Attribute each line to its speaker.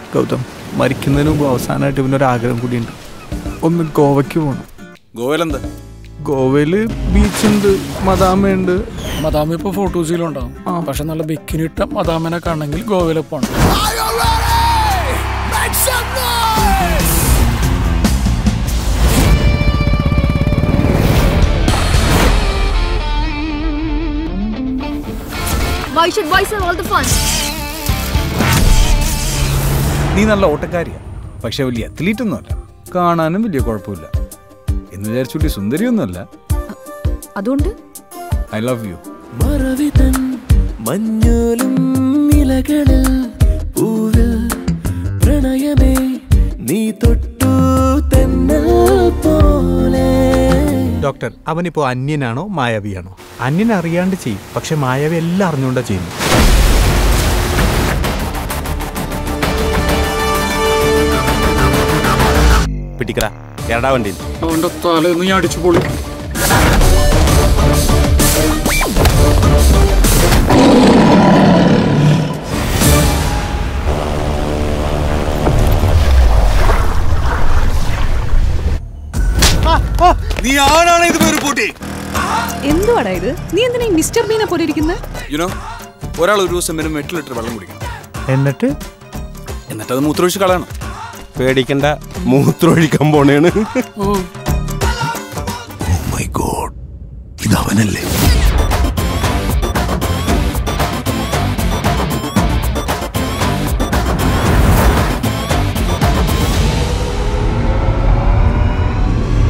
Speaker 1: ഗൗതം മരിക്കുന്നതിന് മുമ്പ് അവസാനമായിട്ട് ഇവനൊരു ആഗ്രഹം കൂടിയുണ്ട് ഒന്ന് ഗോവയ്ക്ക് പോകണം
Speaker 2: ഗോവലെന്താ
Speaker 1: ഗോവയില് ബീച്ചുണ്ട് മദാമയുണ്ട്
Speaker 3: മദാമ ഇപ്പൊ ഫോട്ടോസിലുണ്ടാവും പക്ഷെ നല്ല ബിക്കിനിട്ട മദാമനെ കാണണമെങ്കിൽ ഗോവയിലെ പോണം
Speaker 4: Why should boys have all the fun?
Speaker 2: നീ നല്ല ഓട്ടക്കാരിയാ പക്ഷെ വലിയ അത്ലീറ്റ് ഒന്നുമല്ല കാണാനും വലിയ കുഴപ്പമില്ല എന്ന് വിചാരിച്ചുട്ടി സുന്ദരിയൊന്നുമല്ല
Speaker 4: അതുകൊണ്ട്
Speaker 2: ഐ ലവ് യു
Speaker 5: മറവിതൻ മഞ്ഞോലും ഇലകളിൽ പൂവിൽ പ്രണയമേ നീ തൊട്ടു തെന്നൽ പോലെ
Speaker 6: ഡോക്ടർ അവനിപ്പോ അന്യനാണോ മായാവിയാണോ അന്യൻ അറിയാണ്ട് ചെയ്യും പക്ഷെ മായാവി എല്ലാം അറിഞ്ഞുകൊണ്ടാ ചെയ്യുന്നു
Speaker 7: പിടിക്കടാ എടാ വണ്ടിയിൽ
Speaker 3: അവന്റെ തലേന്ന് ഞാൻ അടിച്ചു പൊളി
Speaker 2: നീ ആരാണ് ഇത് പേര് പൂട്ടി
Speaker 8: എന്തുവാടാ ഇത് നീ എന്തിനാ ഈ മിസ്റ്റർ ബീനെ പോലെ ഇരിക്കുന്നത്
Speaker 2: യുനോ ഒരാൾ ഒരു ദിവസം മിനിമം എട്ട് ലിറ്റർ വെള്ളം കുടിക്കണം
Speaker 6: എന്നിട്ട്
Speaker 2: എന്നിട്ട് അത് മൂത്രമൊഴിച്ച് കളയണം
Speaker 7: പേടിക്കണ്ട മൂത്രമൊഴിക്കാൻ പോണേണ്
Speaker 2: മൈ ഗോഡ് ഇത് അവനല്ലേ